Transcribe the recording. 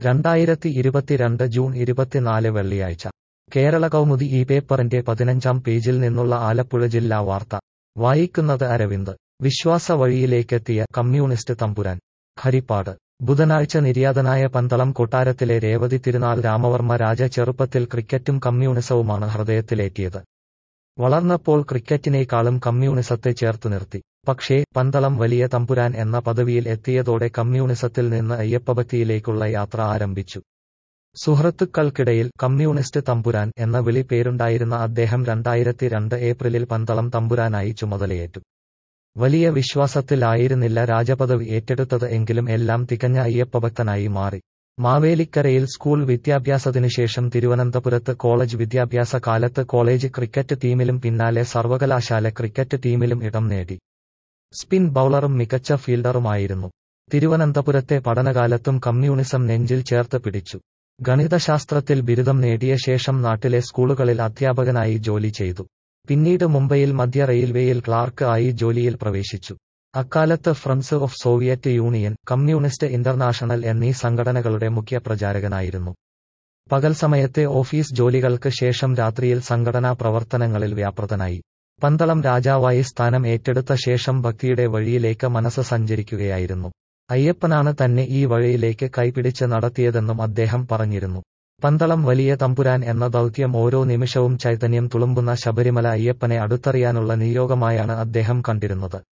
രണ്ടായിരത്തി ഇരുപത്തിരണ്ട് ജൂൺ ഇരുപത്തിനാല് വെള്ളിയാഴ്ച കേരള കൗമുദി ഈ പേപ്പറിന്റെ പതിനഞ്ചാം പേജിൽ നിന്നുള്ള ആലപ്പുഴ ജില്ലാ വാർത്ത വായിക്കുന്നത് അരവിന്ദ് വിശ്വാസ വഴിയിലേക്കെത്തിയ കമ്മ്യൂണിസ്റ്റ് തമ്പുരാൻ ഹരിപ്പാട് ബുധനാഴ്ച നിര്യാതനായ പന്തളം കൊട്ടാരത്തിലെ രേവതി തിരുനാൾ രാമവർമ്മ രാജ ചെറുപ്പത്തിൽ ക്രിക്കറ്റും കമ്മ്യൂണിസവുമാണ് ഹൃദയത്തിലേറ്റിയത് വളർന്നപ്പോൾ ക്രിക്കറ്റിനേക്കാളും കമ്മ്യൂണിസത്തെ ചേർത്തു നിർത്തി പക്ഷേ പന്തളം വലിയ തമ്പുരാൻ എന്ന പദവിയിൽ എത്തിയതോടെ കമ്മ്യൂണിസത്തിൽ നിന്ന് അയ്യപ്പഭക്തിയിലേക്കുള്ള യാത്ര ആരംഭിച്ചു സുഹൃത്തുക്കൾക്കിടയിൽ കമ്മ്യൂണിസ്റ്റ് തമ്പുരാൻ എന്ന വിളി പേരുണ്ടായിരുന്ന അദ്ദേഹം രണ്ടായിരത്തി രണ്ട് ഏപ്രിലിൽ പന്തളം തമ്പുരാനായി ചുമതലയേറ്റു വലിയ വിശ്വാസത്തിലായിരുന്നില്ല രാജപദവി ഏറ്റെടുത്തത് എങ്കിലും എല്ലാം തികഞ്ഞ അയ്യപ്പഭക്തനായി മാറി മാവേലിക്കരയിൽ സ്കൂൾ വിദ്യാഭ്യാസത്തിനുശേഷം തിരുവനന്തപുരത്ത് കോളേജ് വിദ്യാഭ്യാസ കാലത്ത് കോളേജ് ക്രിക്കറ്റ് ടീമിലും പിന്നാലെ സർവകലാശാല ക്രിക്കറ്റ് ടീമിലും ഇടം നേടി സ്പിൻ ബൌളറും മികച്ച ഫീൽഡറുമായിരുന്നു തിരുവനന്തപുരത്തെ പഠനകാലത്തും കമ്മ്യൂണിസം നെഞ്ചിൽ ചേർത്ത് പിടിച്ചു ഗണിതശാസ്ത്രത്തിൽ ബിരുദം നേടിയ ശേഷം നാട്ടിലെ സ്കൂളുകളിൽ അധ്യാപകനായി ജോലി ചെയ്തു പിന്നീട് മുംബൈയിൽ മധ്യ റെയിൽവേയിൽ ക്ലാർക്ക് ആയി ജോലിയിൽ പ്രവേശിച്ചു അക്കാലത്ത് friends of Soviet union communist international എന്നീ സംഘടനകളുടെ മുഖ്യ പ്രചാരകനായിരുന്നു പകൽ സമയത്തെ ഓഫീസ് ജോലികൾക്ക് ശേഷം രാത്രിയിൽ സംഘടനാ പ്രവർത്തനങ്ങളിൽ വ്യാപൃതനായി പന്തളം രാജാവായി സ്ഥാനം ഏറ്റെടുത്ത ശേഷം ഭക്തിയുടെ വഴിയിലേക്ക് മനസ്സ് സഞ്ചരിക്കുകയായിരുന്നു അയ്യപ്പനാണ് തന്നെ ഈ വഴിയിലേക്ക് കൈപിടിച്ച് നടത്തിയതെന്നും അദ്ദേഹം പറഞ്ഞിരുന്നു പന്തളം വലിയ തമ്പുരാൻ എന്ന ദൗത്യം ഓരോ നിമിഷവും ചൈതന്യം തുളുമ്പുന്ന ശബരിമല അയ്യപ്പനെ അടുത്തറിയാനുള്ള നിയോഗമായാണ് അദ്ദേഹം കണ്ടിരുന്നത്